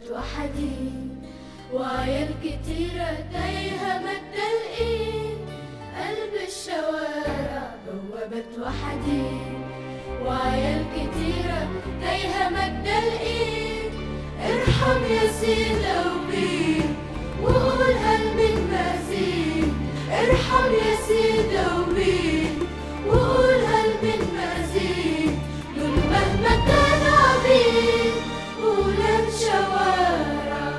وحدي وعيال كتيرة تايهة مد الإيد قلب الشوارع بوابة وحدي وعيال كتيرة تايهة مد الإيد ارحم يا سيد أوبين وقول هل من مزيد ارحم يا سيد أوبين وقول هل من مزيد دول مهما كانوا عبيد ولاد شوارع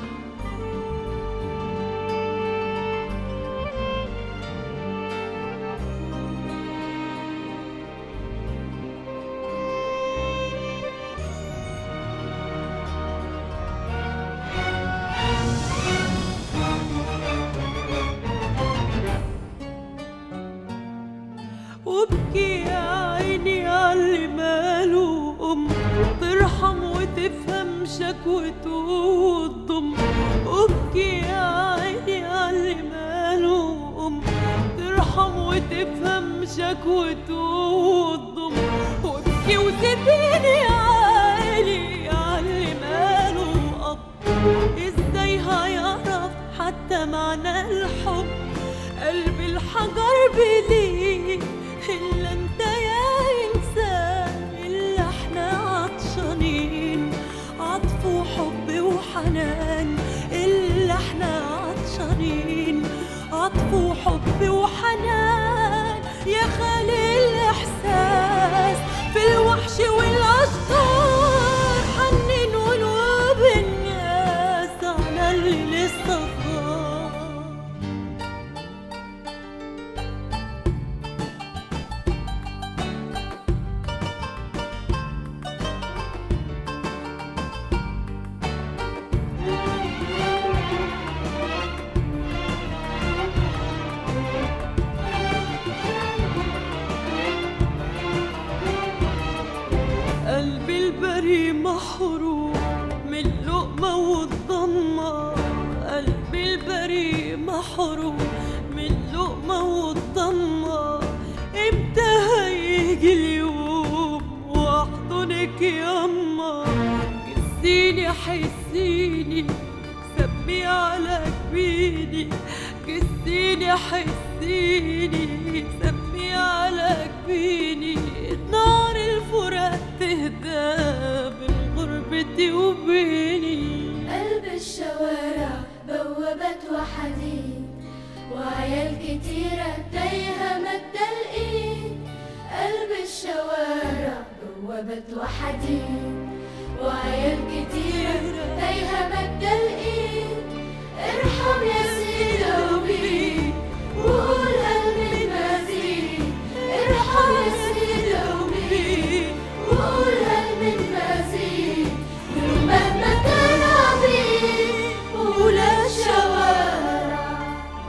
وابكي يا عيني عاللي ماله أم ترحم وتفهم شكوته وتضم وابكي يا عيني عاللي ماله أم ترحم وتفهم شكوته وتضم وابكي وسيبيني عالي عاللي ماله أب ازاي هيعرف حتى معنى الحب قلب الحجر بليه إلا انت يا إنسان إلا احنا عطشانين عطف وحب وحنان إلا احنا عطشانين عطف وحب وحنان يا خالي الإحساس في الوحش والأشجار حنن قلوب الناس على اللي لسه صار قلبي البري محروم من اللقمة والضمة قلبي البري محروم من اللقمة والضمة امتى هيجي اليوم واحضنك ياما كسيني حسيني سمي على جبيني كسيني حسيني سمي على جبيني نار الفراق تهدى من غربتي وبيني قلب الشوارع بوابة وحديد وعيال كتيرة تايهة مد الإيد قلب الشوارع بوابة وحديد وعيال كتيرة تايهة مد الإيد ارحم يا سيدي أوبي وقول قلبي المزيد ارحم يا سيدي أوبي وقول قلبي المزيد دول مهما كان عبيد ولا الشوارع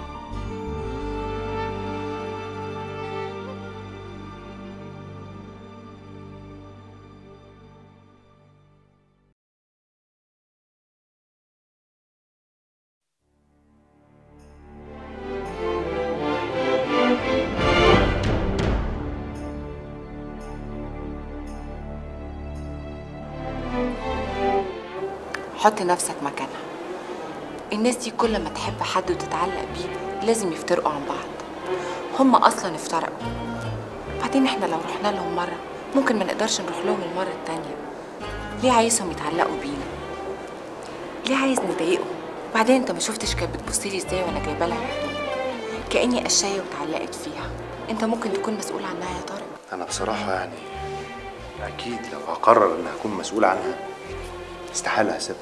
حط نفسك مكانها الناس دي كل ما تحب حد وتتعلق بيه لازم يفترقوا عن بعض هما اصلا افترقوا بعدين احنا لو رحنا لهم مره ممكن ما نقدرش نروح لهم المره التانيه ليه عايزهم يتعلقوا بينا ليه عايز نضايقهم وبعدين انت ما شفتش كانت بتبصلي ازاي وانا جايبه لها الهدوم كاني قشايه واتعلقت فيها انت ممكن تكون مسؤول عنها يا طارق انا بصراحه يعني اكيد لو هقرر ان هكون مسؤول عنها استحاله هسيبها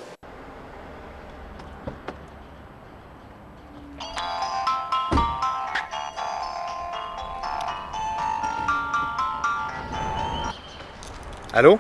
الو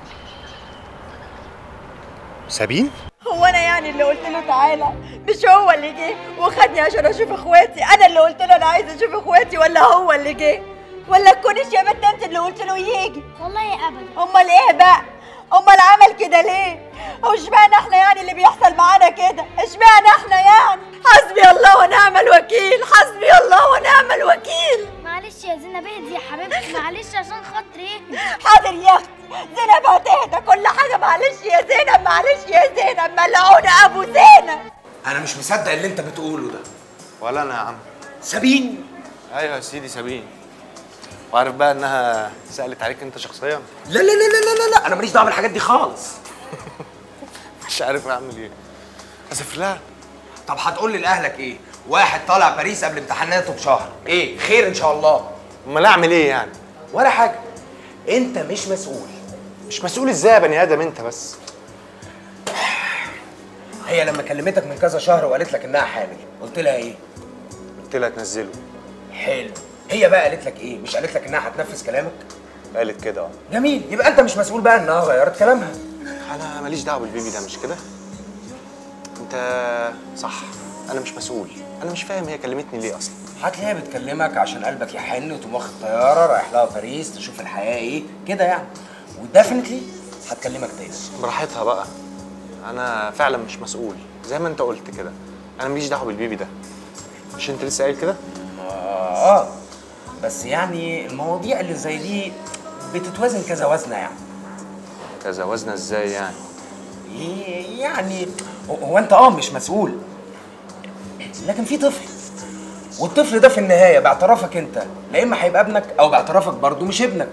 سابين هو انا يعني اللي قلت له تعالى مش هو اللي جه وخدني عشان اشوف اخواتي انا اللي قلت له انا عايزه اشوف اخواتي ولا هو اللي جه ولا تكونش يا بنت انت اللي قلت له يجي والله ابدا امال ايه بقى امال عمل كده ليه هو اشمعنى احنا يعني اللي بيحصل معانا كده اشمعنى احنا يعني حسبي الله ونعم الوكيل حسبي الله ونعم الوكيل معلش يا زينب اهدي يا حبيبتي معلش عشان خاطري حاضر يا اختي زينب هتهدى كل حاجه معلش يا زينب معلش يا زينب ملعونة ابو زينب انا مش مصدق اللي انت بتقوله ده ولا انا يا عم سابين ايوه يا سيدي سابين وعارف بقى انها سالت عليك انت شخصيا لا لا لا لا لا لا انا ماليش دعوه بالحاجات دي خالص مش عارف اعمل ايه اسف لها طب هتقول لي لاهلك ايه واحد طالع باريس قبل امتحاناته بشهر ايه خير ان شاء الله امال اعمل ايه يعني ولا حاجه انت مش مسؤول مش مسؤول ازاي يا بني ادم انت بس هي لما كلمتك من كذا شهر وقالت لك انها حامل قلت لها ايه قلت لها تنزله حلو هي بقى قالت لك ايه مش قالت لك انها هتنفذ كلامك قالت كده اه جميل يبقى انت مش مسؤول بقى انها غيرت كلامها انا ماليش دعوه بالبيبي ده مش كده انت صح انا مش مسؤول انا مش فاهم هي كلمتني ليه اصلا هتلاقيها بتكلمك عشان قلبك يحن وتقوم واخد طياره رايح لها باريس تشوف الحياه ايه كده يعني وديفنتلي هتكلمك تاني براحتها بقى انا فعلا مش مسؤول زي ما انت قلت كده انا ماليش دعوه بالبيبي ده مش انت لسه قايل كده آه, اه بس يعني المواضيع اللي زي دي بتتوازن كذا وزنه يعني كذا وزنه ازاي يعني إيه يعني هو- هو انت اه مش مسؤول لكن في طفل والطفل ده في النهايه باعترافك انت لا اما هيبقى ابنك او باعترافك برضه مش ابنك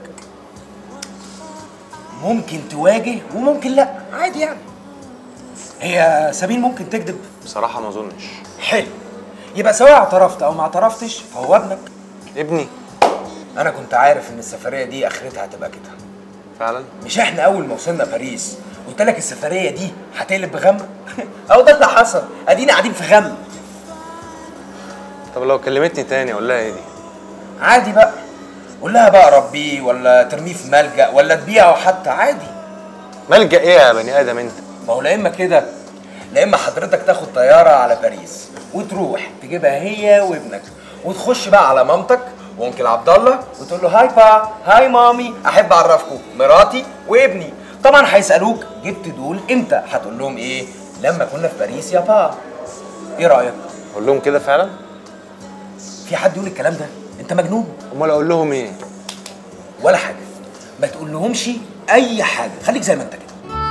ممكن تواجه وممكن لا عادي يعني هي سابين ممكن تكذب بصراحه ما اظنش حلو يبقى سواء اعترفت او ما اعترفتش فهو ابنك ابني انا كنت عارف ان السفريه دي اخرتها هتبقى كده فعلا مش احنا اول ما وصلنا باريس قلت لك السفريه دي هتقلب بغم اهو ده اللي حصل ادينا قاعدين في غم طب لو كلمتني تاني اقول لها ايه دي عادي بقى قول لها بقى ربيه ولا ترميه في ملجأ ولا تبيعه حتى عادي ملجأ ايه يا بني ادم انت ما هو لا اما كده لا اما حضرتك تاخد طياره على باريس وتروح تجيبها هي وابنك وتخش بقى على مامتك وانكل عبد الله وتقول له هاي با هاي مامي احب اعرفكم مراتي وابني طبعا هيسالوك جبت دول امتى هتقول لهم ايه لما كنا في باريس يا با ايه رايك اقول لهم كده فعلا في حد يقول الكلام ده انت مجنون امال اقول لهم ايه ولا حاجه ما تقول لهمش اي حاجه خليك زي ما انت كده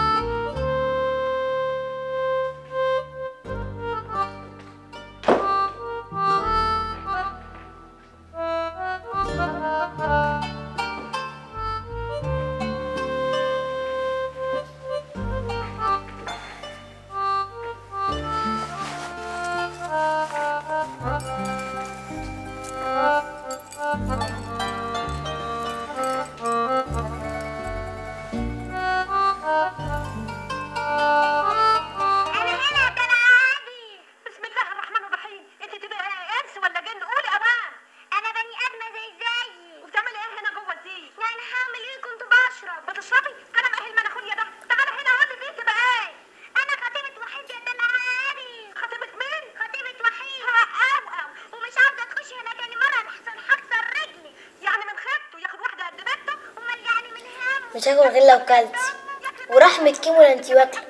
انا هنا ده انا عادي بسم الله الرحمن الرحيم انت تبقى انس ولا جن قولي امان انا بني ادمه زي زيي وبتعملي ايه هنا جوه الزيت يعني هعمل ايه كنت بشرب بتشربي كلام ايه المناخوليا ده تعالى هنا قولي دي تبقى ايه انا خطيبه وحيد يا ده انا عادي خطيبه مين خطيبه وحيد او او ومش عاوزه تخش هنا تاني مره لحسن هكسر رجلي يعني من خيبته ياخد واحده قد بنته امال يعني من هم مش هاكل غير لو كلت ورحمة كيم ولا انتي واكلة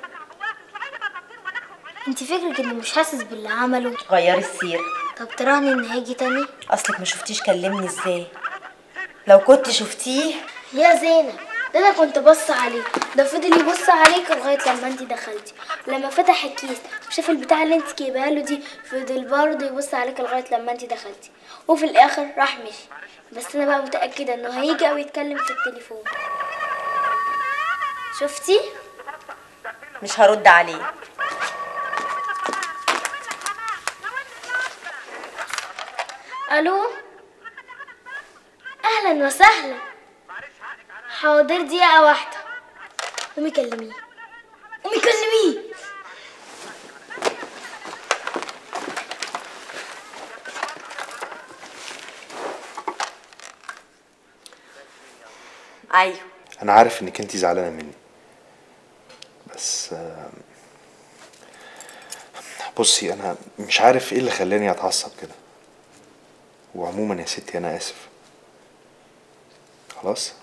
انتي فكرك اني مش حاسس باللي عمله غيري السيرة طب تراهني ان هيجي تاني اصلك ما شفتيش كلمني ازاي لو كنت شفتيه يا زينب ده انا كنت بص عليه ده فضل يبص عليك لغايه لما انت دخلتي لما فتح الكيس وشاف البتاع اللي انت جايبها له دي فضل برضه يبص عليك لغايه لما انت دخلتي وفي الاخر راح مشي بس انا بقى متاكده انه هيجي او يتكلم في التليفون شفتي مش هرد عليه الو اهلا وسهلا حاضر دقيقه واحده قومي كلميه قومي كلميه ايوه انا عارف انك انت زعلانه مني بس آه، بصي انا مش عارف ايه اللي خلاني اتعصب كده وعموما يا ستي انا اسف خلاص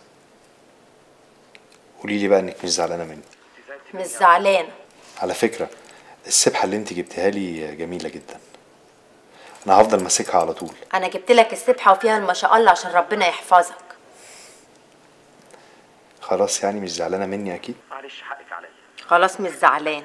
قولي لي بقى انك مش زعلانه مني مش زعلانه على فكره السبحه اللي انت جبتها لي جميله جدا انا هفضل ماسكها على طول انا جبت لك السبحه وفيها الما شاء الله عشان ربنا يحفظك خلاص يعني مش زعلانه مني اكيد معلش حقك عليا خلاص مش زعلان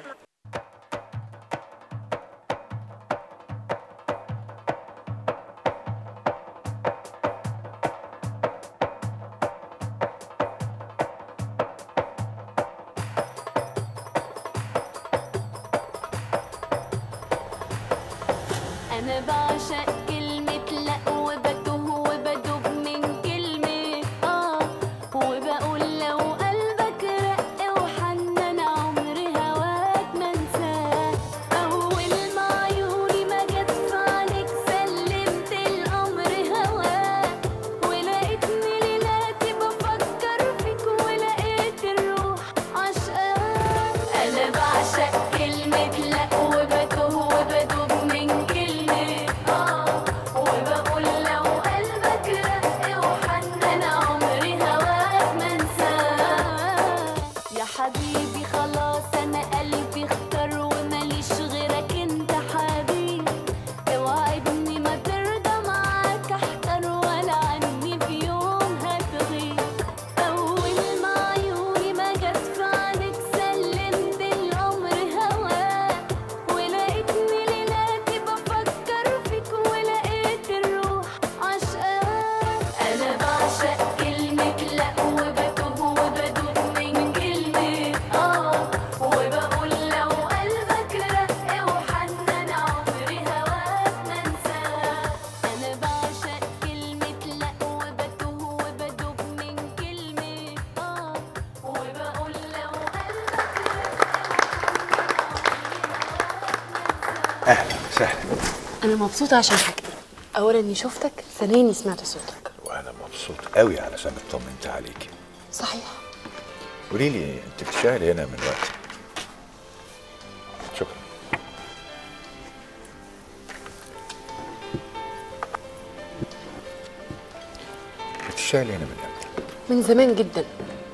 أنا بعشق كلمة لأ وبتوه وبدوب من كلمة آه وبقول لو قلبك رق وحنن عمري هواك ما انساه أول ما عيوني ما جت في عليك سلمت الأمر هواك ولقيتني ليلاتي بفكر فيك ولقيت الروح عشقاك أنا بعشق كلمة لأ وبتوه وبدوب من كلمة آه وبقول لو قلبك رق وحنن عمري هواك ما انساه يا حبيبي خلاص أنا قلبي اختار وماليش غيرك انت حبيبي اوعدني ما ترضى معاك احتار ولا عني في يوم هتغيب أول ما عيوني ما جت في عينك سلمت الأمر هواك ولقيتني ليلاتي بفكر فيك ولقيت الروح عشقاك أنا بعشق كلمة لأ وبتوب وبدوب من كلمة آه وبقول لو قلبك رق وحنن عمري هواك ما انساه أنا بعشق كلمة لأ وبتوه وبدوب من كلمة آه وبقول لو اهلا وسهلا انا مبسوطه عشان حاجتين اولا اني شفتك ثانيا اني سمعت صوتك وانا مبسوط قوي علشان اطمنت عليكي صحيح قولي لي انت بتشتغلي هنا من وقت شكرا بتشتغلي هنا من امتى من زمان جدا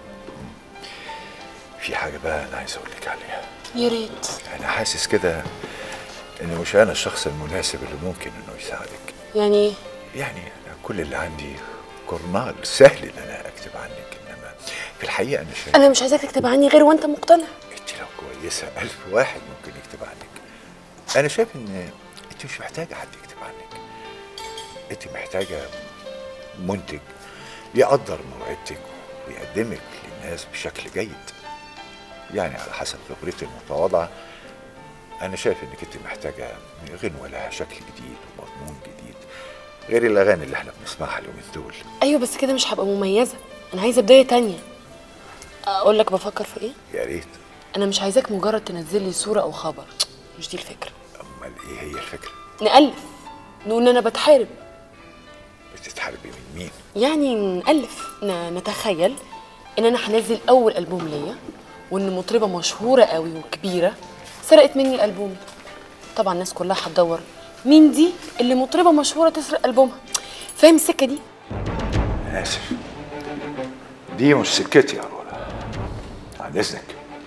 في حاجه بقى انا عايز اقول لك عليها يا ريت انا حاسس كده ان مش انا الشخص المناسب اللي ممكن انه يساعدك يعني ايه يعني أنا كل اللي عندي جورنال سهل ان انا اكتب عنك انما في الحقيقه انا شايف انا مش عايزاك تكتب عني غير وانت مقتنع انت لو كويسه ألف واحد ممكن يكتب عنك انا شايف ان انت مش محتاجه حد يكتب عنك انت محتاجه منتج يقدر موعدتك ويقدمك للناس بشكل جيد يعني على حسب خبرتي المتواضعه انا شايف انك انت محتاجه غنوه لها شكل جديد ومضمون جديد غير الاغاني اللي احنا بنسمعها اليومين دول ايوه بس كده مش هبقى مميزه انا عايزه بدايه تانية اقول لك بفكر في ايه يا ريت انا مش عايزاك مجرد تنزل لي صوره او خبر مش دي الفكره امال ايه هي الفكره نالف نقول ان انا بتحارب بتتحاربي من مين يعني نالف ن- نتخيل ان انا هنزل اول البوم ليا وان مطربه مشهوره قوي وكبيره سرقت مني البومي طبعا الناس كلها هتدور مين دي اللي مطربه مشهوره تسرق البومها فاهم السكه دي انا اسف دي مش سكتي يا رولا عن اذنك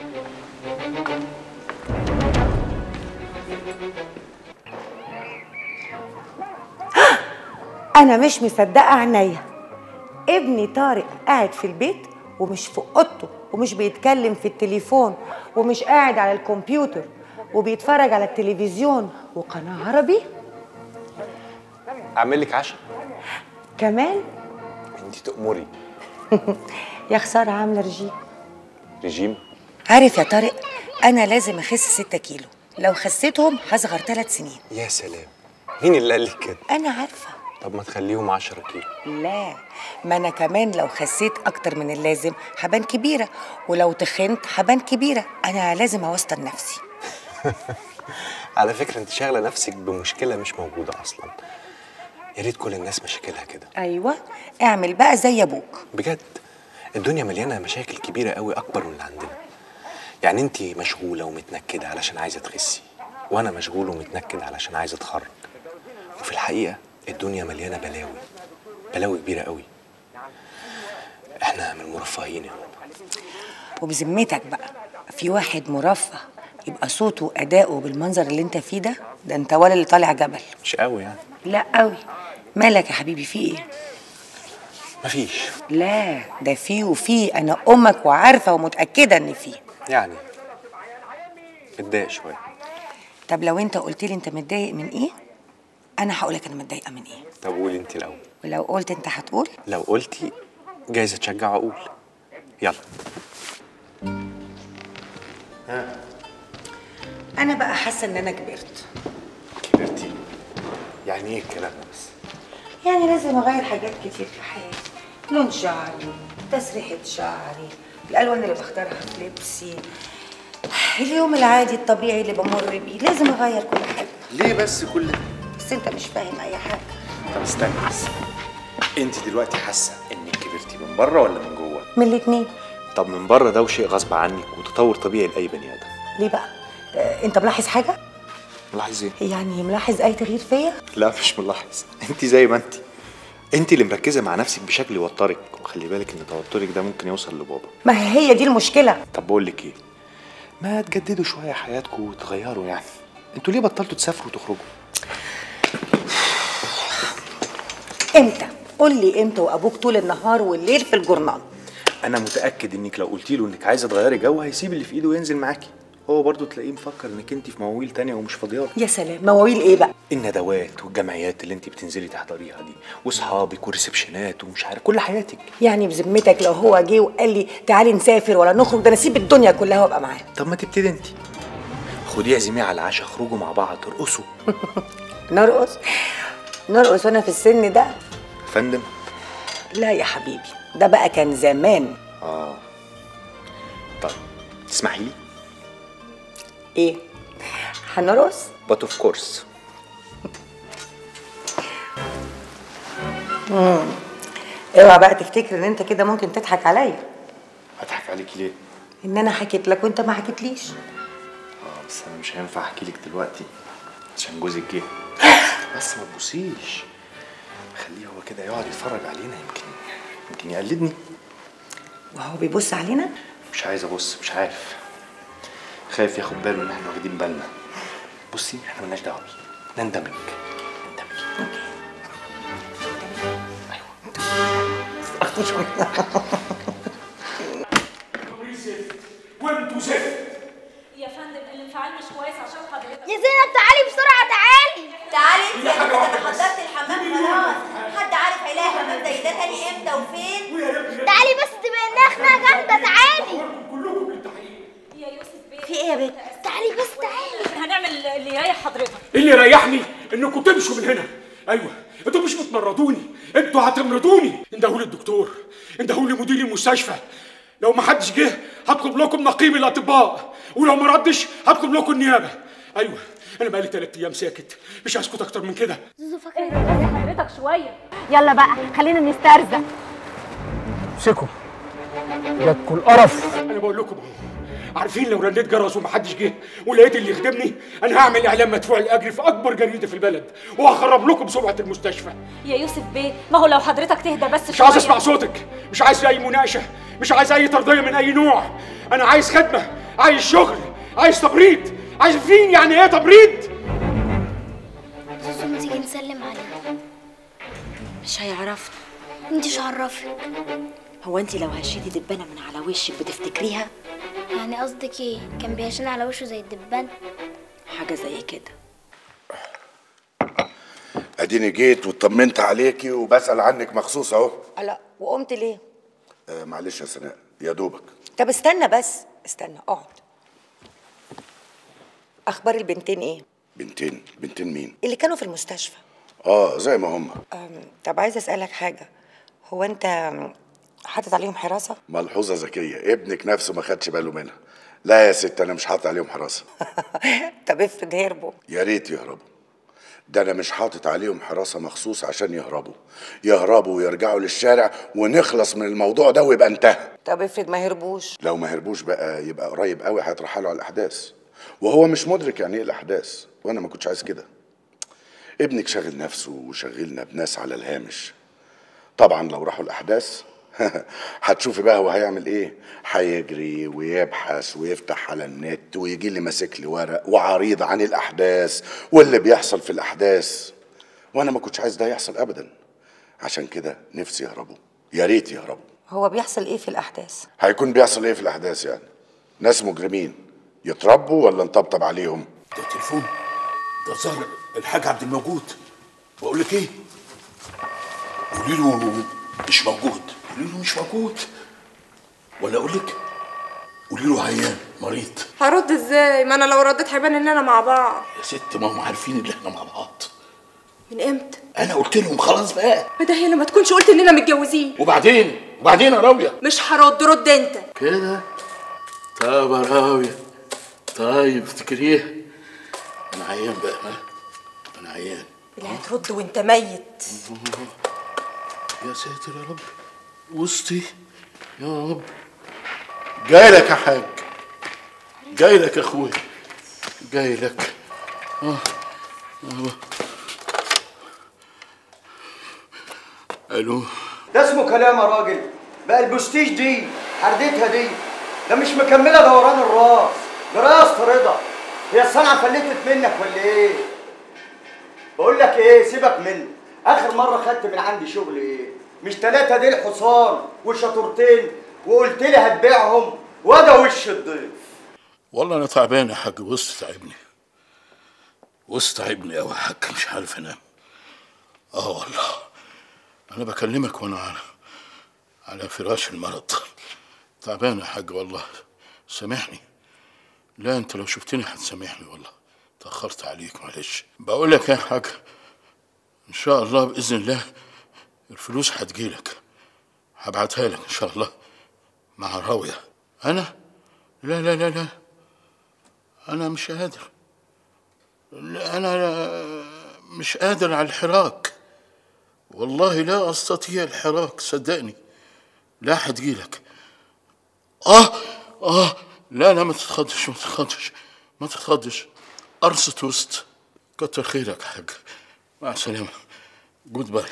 انا مش مصدقه عينيا ابني طارق قاعد في البيت ومش في اوضته ومش بيتكلم في التليفون ومش قاعد على الكمبيوتر وبيتفرج على التلفزيون وقناه عربي اعمل لك عشاء كمان انت تأمري يا خساره عامله رجيم رجيم عارف يا طارق انا لازم اخس 6 كيلو لو خسيتهم هصغر 3 سنين يا سلام مين اللي قال لك كده انا عارفه طب ما تخليهم 10 كيلو لا ما انا كمان لو خسيت اكتر من اللازم هبان كبيره ولو تخنت هبان كبيره انا لازم اوسط نفسي على فكره انت شاغله نفسك بمشكله مش موجوده اصلا يا ريت كل الناس مشاكلها كده ايوه اعمل بقى زي ابوك بجد الدنيا مليانه مشاكل كبيره قوي اكبر من اللي عندنا يعني انت مشغوله ومتنكده علشان عايزه تخسي وانا مشغول ومتنكد علشان عايزه اتخرج وفي الحقيقه الدنيا مليانه بلاوي بلاوي كبيره قوي احنا من المرفهين يا ماما وبذمتك بقى في واحد مرفه يبقى صوته واداؤه بالمنظر اللي انت فيه ده ده انت ولا اللي طالع جبل مش قوي يعني لا قوي مالك يا حبيبي في ايه مفيش لا ده فيه وفيه انا امك وعارفه ومتاكده ان فيه يعني متضايق شويه طب لو انت قلت لي انت متضايق من ايه انا هقول لك انا متضايقه من ايه طب قولي انت الاول ولو قلت انت هتقول لو قلتي جايز اتشجع اقول يلا انا بقى حاسه ان انا كبرت كبرتي يعني ايه الكلام ده بس يعني لازم اغير حاجات كتير في حياتي لون شعري تسريحه شعري الالوان اللي بختارها في لبسي اليوم العادي الطبيعي اللي بمر بيه لازم اغير كل حاجه ليه بس كل ده بس انت مش فاهم اي حاجه طب استني بس انت دلوقتي حاسه انك كبرتي من بره ولا من جوه من الاتنين طب من بره ده وشيء غصب عنك وتطور طبيعي لاي بني ادم ليه بقى آه، انت ملاحظ حاجه ملاحظ ايه يعني ملاحظ اي تغيير فيا لا مش ملاحظ انت زي ما انت انت اللي مركزه مع نفسك بشكل يوترك وخلي بالك ان توترك ده ممكن يوصل لبابا ما هي دي المشكله طب بقول لك ايه ما تجددوا شويه حياتكم وتغيروا يعني انتوا ليه بطلتوا تسافروا وتخرجوا امتى قول لي امتى وابوك طول النهار والليل في الجورنال انا متاكد انك لو قلتي له انك عايزه تغيري جو هيسيب اللي في ايده وينزل معاكي هو برضه تلاقيه مفكر انك انت في مواويل تانية ومش فاضياله يا سلام مواويل ايه بقى الندوات والجمعيات اللي انت بتنزلي تحضريها دي واصحابك وريسبشنات ومش عارف كل حياتك يعني بذمتك لو هو جه وقال لي تعالي نسافر ولا نخرج ده انا اسيب الدنيا كلها وابقى معاه طب ما تبتدي انت خديه اعزميه على العشاء اخرجوا مع بعض ارقصوا نرقص نرقص وانا في السن ده فندم لا يا حبيبي ده بقى كان زمان اه طيب تسمحي لي ايه هنرقص but of course امم اوعى بقى تفتكر ان انت كده ممكن تضحك عليا هضحك عليكي ليه ان انا حكيت لك وانت ما حكيتليش اه بس انا مش هينفع احكي لك دلوقتي عشان جوزك جه بس ما تبصيش خليه هو كده يقعد يتفرج علينا يمكن يمكن يقلدني وهو بيبص علينا مش عايز ابص مش عارف خايف ياخد باله ان احنا واخدين بالنا بصي احنا مالناش دعوه بيه نندمج وانتوا زفت يا فندم الانفعال مش كويس عشان حضرتك يا زينب تعالي بسرعة تعالي تعالي انت انا حضرت الحمام خلاص حد عارف هيلاقي حمام زي ده تاني امتى وفين تعالي بس تبقى النخنة جامدة تعالي يا يوسف بيه في ايه يا بنت تعالي بس تعالي هنعمل اللي يريح حضرتك اللي يريحني انكم تمشوا من هنا ايوه انتوا مش بتمرضوني انتوا هتمرضوني اندهوا لي الدكتور اندهوا لي مدير المستشفى لو ما حدش جه هطلب لكم نقيب الاطباء ولو ما ردش هطلب لكم النيابه ايوه انا بقالي ثلاث ايام ساكت مش هسكت اكتر من كده زوزو فاكره حضرتك شويه يلا بقى خلينا نسترزق امسكوا جاتكوا القرف انا بقول لكم اهو عارفين لو رنيت جرس ومحدش جه ولقيت اللي يخدمني انا هعمل اعلان مدفوع الاجر في اكبر جريده في البلد وهخرب لكم سمعه المستشفى يا يوسف بيه ما هو لو حضرتك تهدى بس مش عايز اسمع صوتك مش عايز اي مناقشه مش عايز اي ترضيه من اي نوع انا عايز خدمه عايز شغل عايز تبريد عارفين يعني ايه تبريد زوزو ما تيجي نسلم عليه مش هيعرفنا انت مش عرفك هو انت لو هشيتي دبانه من على وشك بتفتكريها يعني قصدك ايه كان بيهشن على وشه زي الدبان حاجه زي كده اديني جيت واطمنت عليكي وبسال عنك مخصوص اهو لا وقمت ليه آه معلش يا سناء يا دوبك طب استنى بس استنى اقعد اخبار البنتين ايه بنتين بنتين مين اللي كانوا في المستشفى اه زي ما هم أم، طب عايزه اسالك حاجه هو انت حاطط عليهم حراسه ملحوظه ذكيه ابنك نفسه ما خدش باله منها لا يا ست انا مش حاطط عليهم حراسه طب افرض هربوا يا ريت يهربوا ده انا مش حاطط عليهم حراسه مخصوص عشان يهربوا يهربوا ويرجعوا للشارع ونخلص من الموضوع ده ويبقى انتهى طب افرض ما هربوش لو ما هربوش بقى يبقى قريب قوي هيترحلوا على الاحداث وهو مش مدرك يعني ايه الاحداث وانا ما كنتش عايز كده ابنك شاغل نفسه وشغلنا بناس على الهامش طبعا لو راحوا الاحداث هتشوفي بقى هو هيعمل ايه هيجري ويبحث ويفتح على النت ويجي لي ماسك لي ورق وعريض عن الاحداث واللي بيحصل في الاحداث وانا ما كنتش عايز ده يحصل ابدا عشان كده نفسي يهربوا يا ريت يهربوا هو بيحصل ايه في الاحداث هيكون بيحصل ايه في الاحداث يعني ناس مجرمين يتربوا ولا نطبطب عليهم ده تليفون ده ظهر الحاج عبد الموجود بقول لك ايه قولي له مش موجود قولي له مش موجود ولا اقول لك قولي له عيان مريض هرد ازاي ما انا لو رديت هيبان اننا مع بعض يا ست ما هم عارفين ان احنا مع بعض من امتى انا قلت لهم خلاص بقى ما ده هي لما تكونش قلت اننا متجوزين وبعدين وبعدين يا راويه مش هرد رد انت كده طب يا راويه طيب افتكريه انا عيان بقى ها انا عيان اللي هترد وانت ميت يا ساتر يا رب وسطي يا رب جاي لك يا حاج جاي لك يا اخويا جاي لك اه آه. الو ده اسمه كلام يا راجل بقى البوستيج دي حردتها دي ده مش مكمله دوران الراس جرايه يا اسطى رضا هي الصنعه فلتت منك ولا ايه بقول لك ايه سيبك منه اخر مره خدت من عندي شغل ايه مش ثلاثه دي الحصان وشطورتين وقلت لي هتبيعهم وده وش الضيف والله انا تعبان يا حاج وسط تعبني وسط تعبني قوي يا حاج مش عارف انام اه والله انا بكلمك وانا على على فراش المرض تعبان يا حاج والله سامحني لا انت لو شفتني هتسامحني والله تاخرت عليك معلش بقول لك يا حاج ان شاء الله باذن الله الفلوس هتجيلك هبعتها لك ان شاء الله مع راويه انا لا لا لا لا انا مش قادر لا انا لا- مش قادر على الحراك والله لا استطيع الحراك صدقني لا هتجيلك اه اه لا لا ما تتخضش ما تتخضش ما تتخضش قرصة وسط كتر خيرك يا حاج مع السلامة جود باي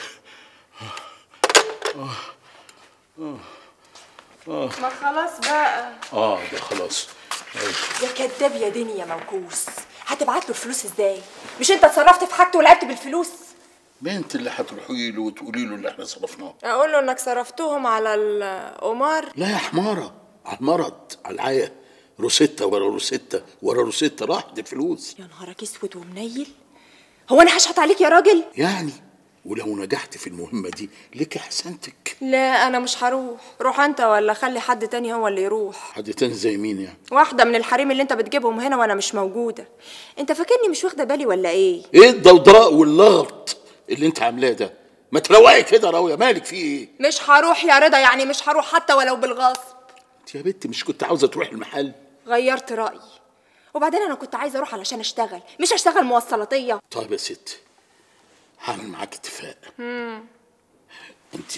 آه. آه. آه. ما خلاص بقى اه ده خلاص أيوة. يا كداب يا دنيا موكوس هتبعت له الفلوس ازاي مش انت اتصرفت في حاجته ولعبت بالفلوس ما انت اللي هتروحي له وتقولي له اللي احنا صرفناه اقول له انك صرفتهم على القمار لا يا حمارة على المرض على العيا روسيتا ورا روسيتا ورا روسيتا راحت الفلوس يا نهارك اسود ومنيل هو انا هشحت عليك يا راجل يعني ولو نجحت في المهمة دي لك احسنتك لا انا مش هروح روح انت ولا خلي حد تاني هو اللي يروح حد تاني زي مين يعني واحده من الحريم اللي انت بتجيبهم هنا وانا مش موجوده انت فاكرني مش واخده بالي ولا ايه ايه الضوضاء واللغط اللي انت عاملاه ده ما تروقي كده يا راوية مالك في ايه مش هروح يا رضا يعني مش هروح حتى ولو بالغصب انت يا بنت مش كنت عاوزة تروحي المحل غيرت رايي وبعدين انا كنت عايزه اروح علشان اشتغل مش اشتغل موصلاتيه طيب يا ست هعمل معاك اتفاق مم. انت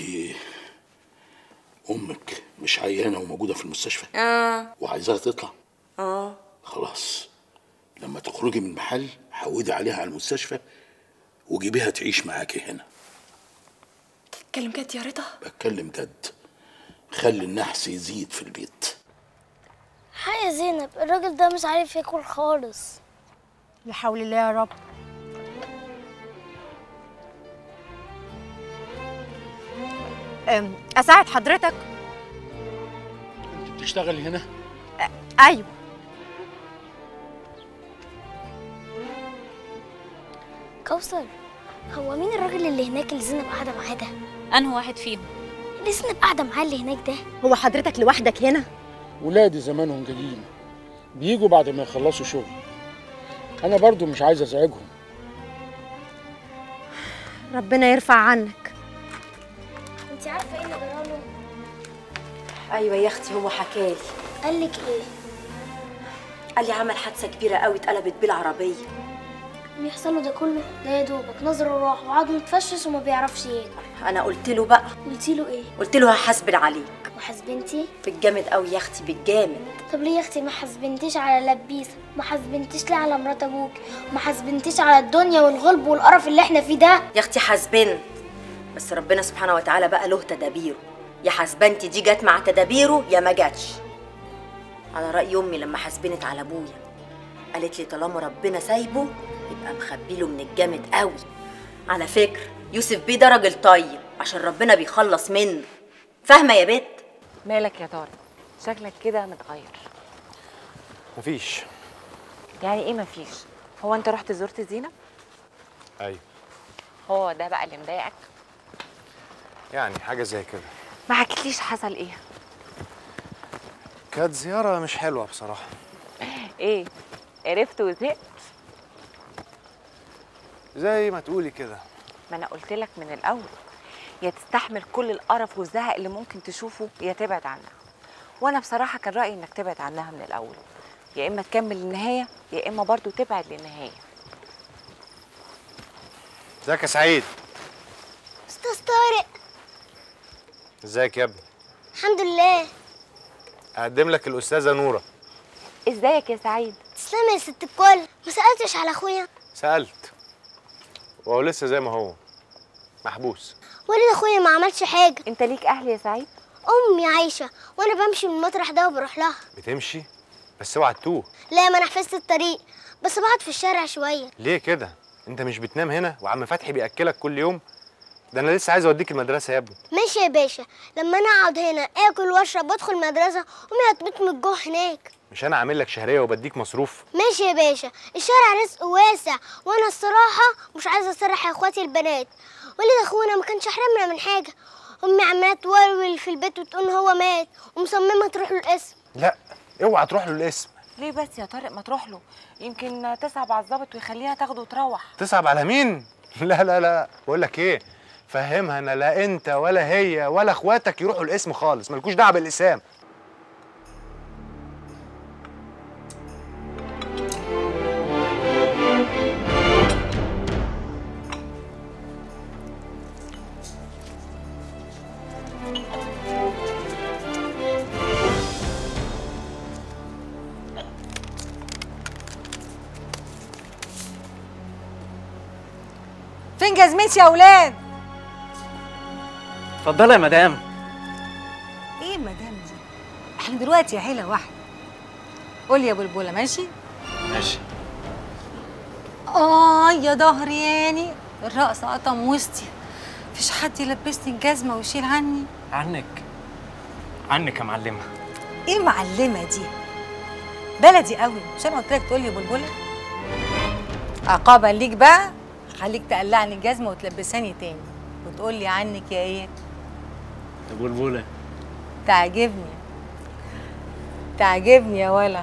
امك مش عيانة وموجودة في المستشفى اه وعايزاها تطلع اه خلاص لما تخرجي من المحل حودي عليها على المستشفى وجيبيها تعيش معاكي هنا تتكلم جد يا رضا بتكلم جد خلي النحس يزيد في البيت حق يا زينب الراجل ده مش عارف ياكل خالص لا حول الله يا رب أم، اساعد حضرتك انت بتشتغلي هنا ايوه كوثر هو مين الراجل اللي هناك اللي زينب قاعده معاه ده انه واحد فيهم اللي زينب قاعده معاه اللي هناك ده هو حضرتك لوحدك هنا ولادي زمانهم جايين بيجوا بعد ما يخلصوا شغل انا برضو مش عايز ازعجهم ربنا يرفع عنك انت عارفه ايه اللي جراله ايوه يا اختي هو حكالي قال لك ايه قال لي عمل حادثه كبيره قوي اتقلبت بيه العربيه بيحصل له ده كله ده يا دوبك نظره راح وعضله متفشس وما بيعرفش ياكل انا قلت له بقى قلتي له ايه قلت له هحاسبن عليك وحاسبنتي بالجامد قوي يا اختي بالجامد طب ليه يا اختي ما حاسبنتيش على لبيسه ما حاسبنتيش ليه على مرات ابوك ما حاسبنتيش على الدنيا والغلب والقرف اللي احنا فيه ده يا اختي حاسبنت بس ربنا سبحانه وتعالى بقى له تدابيره يا حاسبنتي دي جت مع تدابيره يا ما جاتش على رأي امي لما حاسبنت على ابويا قالت لي طالما ربنا سايبه يبقى مخبي له من الجامد قوي على فكرة يوسف بيه ده راجل طيب عشان ربنا بيخلص منه فاهمة يا بت مالك يا طارق شكلك كده متغير مفيش يعني ايه مفيش هو انت رحت زرت زينب ايوه هو ده بقى اللي مضايقك يعني حاجه زي كده ما حكيتليش حصل ايه كانت زياره مش حلوه بصراحه ايه قرفت وزهقت زي ما تقولي كده ما انا قلت لك من الاول يا تستحمل كل القرف والزهق اللي ممكن تشوفه يا تبعد عنها وانا بصراحه كان رايي انك تبعد عنها من الاول يا اما تكمل للنهايه يا اما برضو تبعد للنهايه ازيك يا سعيد استاذ طارق ازيك يا ابني الحمد لله اقدم لك الاستاذه نوره ازيك يا سعيد تسلمي يا ست الكل ما سالتش على اخويا سالت وهو لسه زي ما هو محبوس والد اخويا ما عملش حاجه انت ليك اهل يا سعيد امي عايشه وانا بمشي من المطرح ده وبروح لها بتمشي بس اوعى تتوه لا ما انا حفظت الطريق بس بقعد في الشارع شويه ليه كده انت مش بتنام هنا وعم فتحي بياكلك كل يوم ده انا لسه عايز اوديك المدرسه يا ابني ماشي يا باشا لما انا اقعد هنا اكل واشرب وادخل مدرسه امي هتموت من الجوع هناك مش انا عامل لك شهريه وبديك مصروف ماشي يا باشا الشارع رزق واسع وانا الصراحه مش عايزه اسرح يا اخواتي البنات والد اخونا ما كانش حرمنا من حاجه امي عماله تولول في البيت وتقول هو مات ومصممه تروح له القسم لا اوعى تروح له الاسم ليه بس يا طارق ما تروح له يمكن تصعب على الظابط ويخليها تاخده وتروح تصعب على مين لا لا لا بقول لك ايه فهمها انا لا انت ولا هي ولا اخواتك يروحوا الاسم خالص مالكوش دعوه بالاسام فين جزمتي يا اولاد اتفضلي يا مدام ايه مدام دي احنا دلوقتي عيله واحده قول يا بلبله ماشي ماشي اه يا ظهري ياني الرقص قطم وسطي مفيش حد يلبسني الجزمه ويشيل عني عنك عنك يا معلمه ايه المعلمه دي بلدي قوي مش انا قلت لك تقول لي بلبله عقابا ليك بقى خليك تقلعني الجزمه وتلبساني تاني وتقول لي عنك يا ايه يا بلبله تعجبني تعجبني يا ولا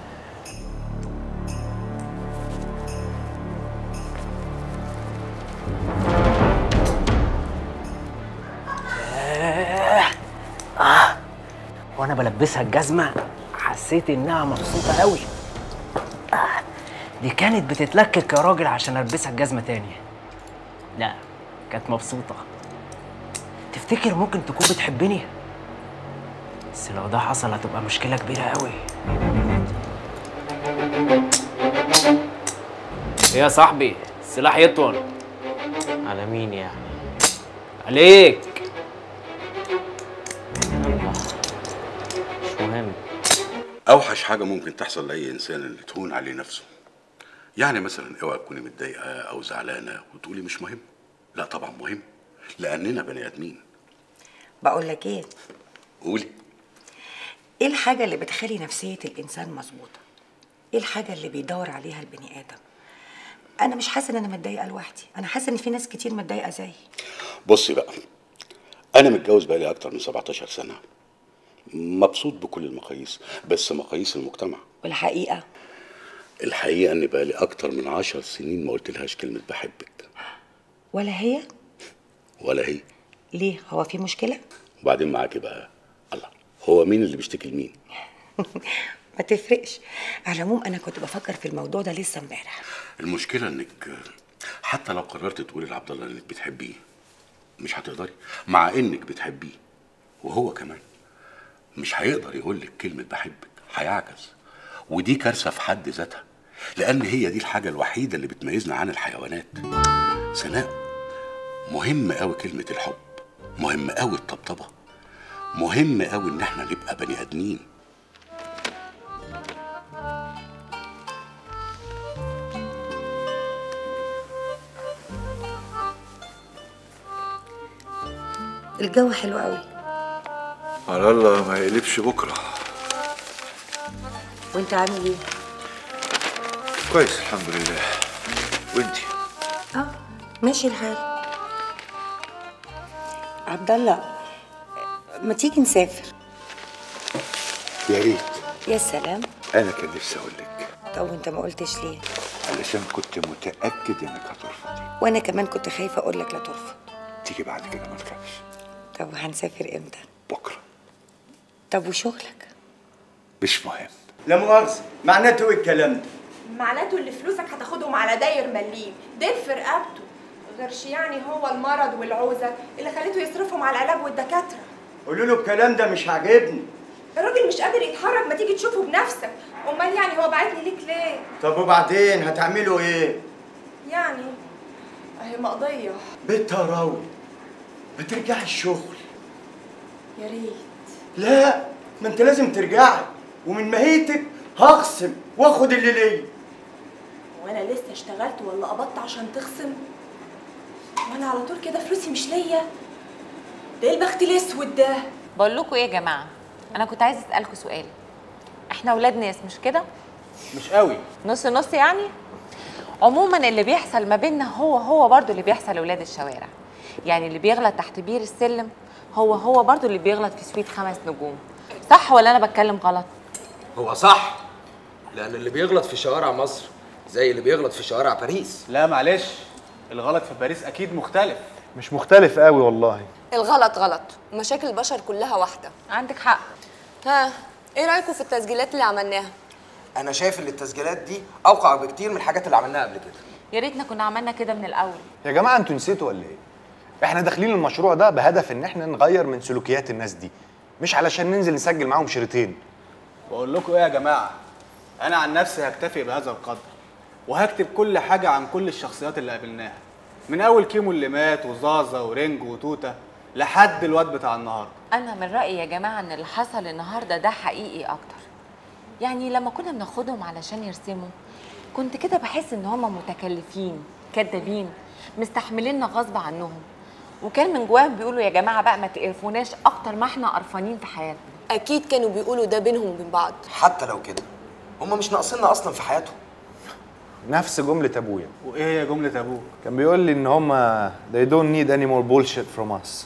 آه. آه. وانا بلبسها الجزمه حسيت انها مبسوطه قوي آه. دي كانت بتتلكك يا راجل عشان البسها الجزمه تاني لا كانت مبسوطه تفتكر ممكن تكون بتحبني بس لو ده حصل هتبقى مشكله كبيره قوي ايه يا صاحبي السلاح يطول على مين يعني عليك يلا مش مهم اوحش حاجه ممكن تحصل لاي انسان اللي تهون عليه نفسه يعني مثلا اوعى تكوني متضايقه او زعلانه وتقولي مش مهم لا طبعا مهم لاننا بني ادمين بقول لك ايه قولي ايه الحاجه اللي بتخلي نفسيه الانسان مظبوطه ايه الحاجه اللي بيدور عليها البني ادم انا مش حاسه ان انا متضايقه لوحدي انا حاسه ان في ناس كتير متضايقه زيي بصي بقى انا متجوز بقالي اكتر من 17 سنه مبسوط بكل المقاييس بس مقاييس المجتمع والحقيقه الحقيقه ان بقالي اكتر من 10 سنين ما قلتلهاش كلمه بحبك ولا هي ولا هي ليه هو في مشكله وبعدين معاكي بقى الله هو مين اللي بيشتكي لمين ما تفرقش على العموم انا كنت بفكر في الموضوع ده لسه امبارح المشكله انك حتى لو قررت تقولي لعبد الله انك بتحبيه مش هتقدري مع انك بتحبيه وهو كمان مش هيقدر يقول لك كلمه بحبك هيعجز ودي كارثه في حد ذاتها لان هي دي الحاجه الوحيده اللي بتميزنا عن الحيوانات سناء مهم قوي كلمه الحب مهم قوي الطبطبه مهم قوي ان احنا نبقى بني ادمين الجو حلو قوي على الله ما يقلبش بكره وانت عامل ايه كويس الحمد لله وانتي اه ماشي الحال عبد الله ما تيجي نسافر يا ريت يا سلام انا كان نفسي اقول لك طب وانت ما قلتش ليه علشان كنت متاكد انك هترفضي وانا كمان كنت خايفه اقول لك لا ترفض تيجي بعد كده ما تخافش طب وهنسافر امتى بكره طب وشغلك مش مهم لا مؤاخذة معناته ايه الكلام ده؟ معناته اللي فلوسك هتاخدهم على داير مليم ديل في رقبته غيرش يعني هو المرض والعوزة اللي خليته يصرفهم على العلاج والدكاترة قولوا له الكلام ده مش عاجبني الراجل مش قادر يتحرك ما تيجي تشوفه بنفسك امال يعني هو بعتني ليك ليه طب وبعدين هتعملوا ايه؟ يعني اهي مقضية بنت راوي ما ترجعي الشغل يا ريت لا ما انت لازم ترجعي ومن مهيتك هخصم واخد اللي ليا وانا لسه اشتغلت ولا قبضت عشان تخصم وانا على طول كده فلوسي مش ليا ده ايه البخت الاسود ده بقول لكم ايه يا جماعه انا كنت عايزه اسالكم سؤال احنا ولاد ناس مش كده مش قوي نص نص يعني عموما اللي بيحصل ما بيننا هو هو برضو اللي بيحصل لاولاد الشوارع يعني اللي بيغلط تحت بير السلم هو هو برضو اللي بيغلط في سويت خمس نجوم صح ولا انا بتكلم غلط هو صح لان اللي بيغلط في شوارع مصر زي اللي بيغلط في شوارع باريس لا معلش الغلط في باريس اكيد مختلف مش مختلف قوي والله الغلط غلط ومشاكل البشر كلها واحدة عندك حق ها ايه رأيكم في التسجيلات اللي عملناها انا شايف ان التسجيلات دي اوقع بكتير من الحاجات اللي عملناها قبل كده يا ريتنا كنا عملنا كده من الاول يا جماعه انتوا نسيتوا ولا ايه احنا داخلين المشروع ده بهدف ان احنا نغير من سلوكيات الناس دي مش علشان ننزل نسجل معاهم شريطين بقول لكم ايه يا جماعه انا عن نفسي هكتفي بهذا القدر وهكتب كل حاجه عن كل الشخصيات اللي قابلناها من اول كيمو اللي مات وزازا ورينج وتوته لحد الواد بتاع النهارده انا من رايي يا جماعه ان اللي حصل النهارده ده حقيقي اكتر يعني لما كنا بناخدهم علشان يرسموا كنت كده بحس ان هم متكلفين كدابين مستحمليننا غصب عنهم وكان من جواهم بيقولوا يا جماعه بقى ما تقرفوناش اكتر ما احنا قرفانين في حياتنا اكيد كانوا بيقولوا ده بينهم وبين بعض حتى لو كده هم مش ناقصيننا اصلا في حياتهم نفس جمله ابويا وايه هي جمله ابوك كان بيقول لي ان هم they don't need any more bullshit from us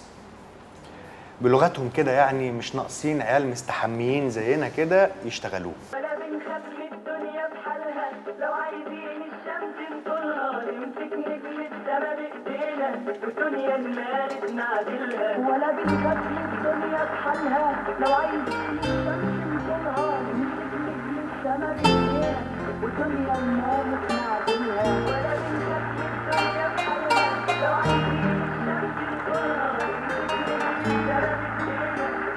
بلغتهم كده يعني مش ناقصين عيال مستحميين زينا كده يشتغلوه ولا بنخاف من الدنيا بحالها لو عايزين الشمس نطولها نمسك من السما بايدينا والدنيا المالك نعدلها ولا بنخاف من الدنيا بحالها لو عايزين الشمس نطولها نمسك من السما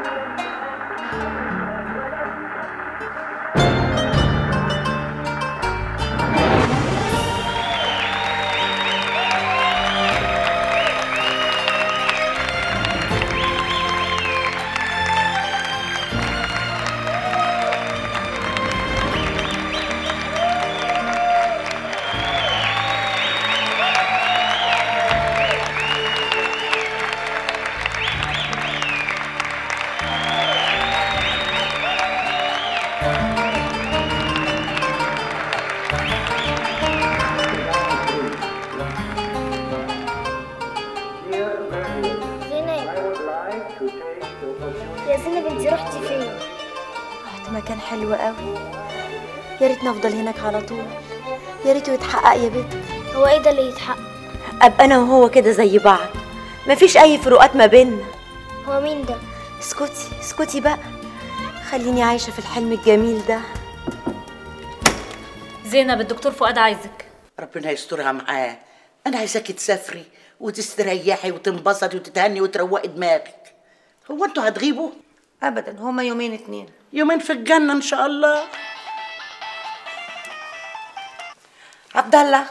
يا زينب انت رحتي فين؟ رحت مكان حلو قوي يا ريت نفضل هناك على طول يا ريته يتحقق يا بنت هو ايه ده اللي يتحقق؟ ابقى انا وهو كده زي بعض مفيش اي فروقات ما بيننا هو مين ده؟ اسكتي اسكتي بقى خليني عايشه في الحلم الجميل ده زينب الدكتور فؤاد عايزك ربنا يسترها معاه انا عايزاكي تسافري وتستريحي وتنبسطي وتتهني وتروقي دماغك هو انتوا هتغيبوا ابدا هما يومين اتنين يومين في الجنه ان شاء الله عبد الله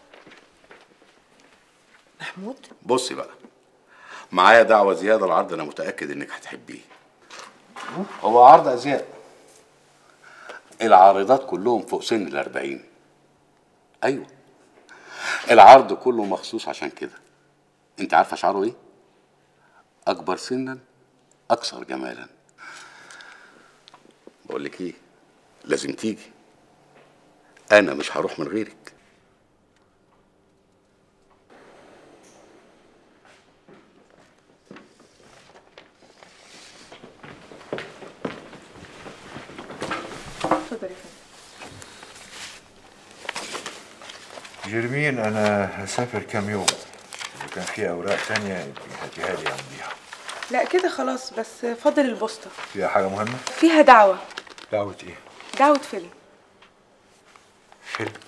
محمود بصي بقى معايا دعوة زيادة العرض أنا متأكد إنك هتحبيه هو عرض ازياء العارضات كلهم فوق سن الأربعين أيوة العرض كله مخصوص عشان كده أنت عارفة شعاره إيه؟ أكبر سنا أكثر جمالا بقول لك إيه لازم تيجي انا مش هروح من غيرك اتفضل يا فندم جيرمين انا هسافر كام يوم وكان في اوراق تانية يبقى هاتيها لي امضيها لا كده خلاص بس فضل البوسطة فيها حاجة مهمة؟ فيها دعوة دعوة ايه؟ دعوة فيلم فيلم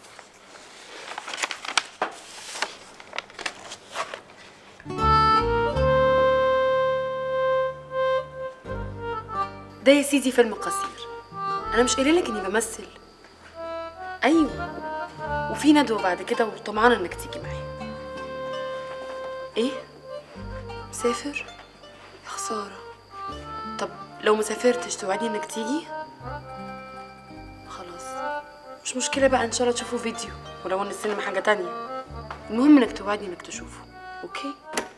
ده يا سيدي فيلم قصير انا مش قايله لك اني بمثل ايوه وفي ندوه بعد كده وطمعانه انك تيجي معايا ايه مسافر يا خساره طب لو مسافرتش توعدني انك تيجي خلاص مش مشكله بقى ان شاء الله تشوفوا فيديو ولو ان السينما حاجه تانية المهم انك توعدني انك تشوفه اوكي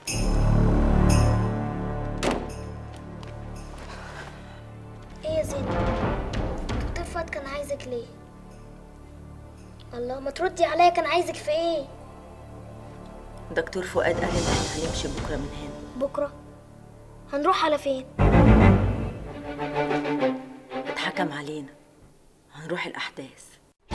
ايه يا زينب دكتور فؤاد كان عايزك ليه الله ما تردي عليا كان عايزك في ايه دكتور فؤاد قال ان احنا هنمشي بكره من هنا بكره هنروح على فين اتحكم علينا هنروح الاحداث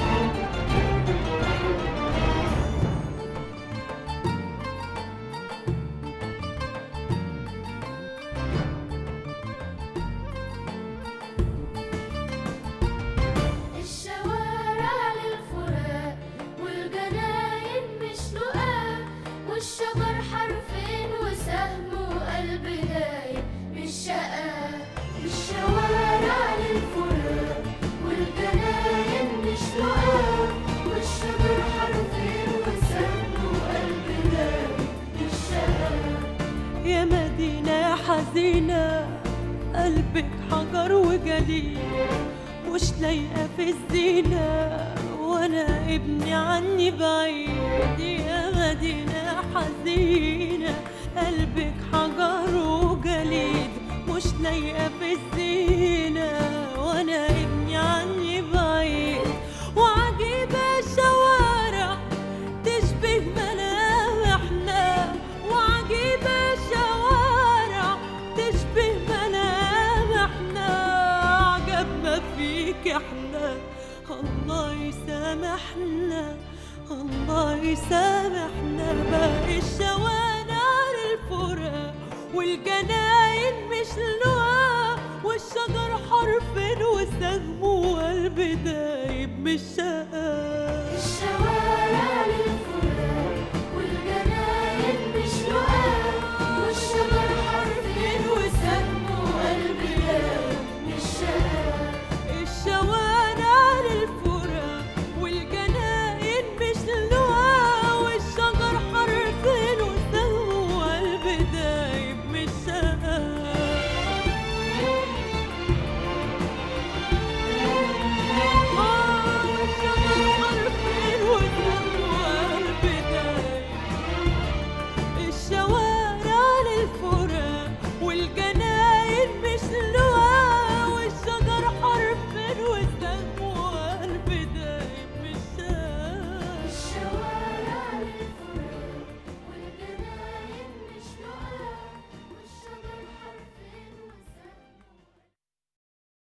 الشوارع للفراق والجناين مش لقاء والشجر حرفين وسهم وقلب دايب مش شقاء الشوارع للفراق والجناين مش لقاء والشجر حرفين وسهم وقلب دايب مش شقاء يا مدينة حزينة قلبك حجر وجليد مش لايقة في الزينة وانا ابني عني بعيد يا مدينة حزينة قلبك حجر وجليد مش لايقة في الزينة وانا ابني عني بعيد وعجيبة الشوارع تشبه ملامحنا وعجيبة الشوارع تشبه ملامحنا عجب ما فيك احنا الله يسامحنا الله يسامحنا باقي الشوارع للفراق والجناين مش لقاء والشجر حرف وسهم وقلب دايب مش شقاق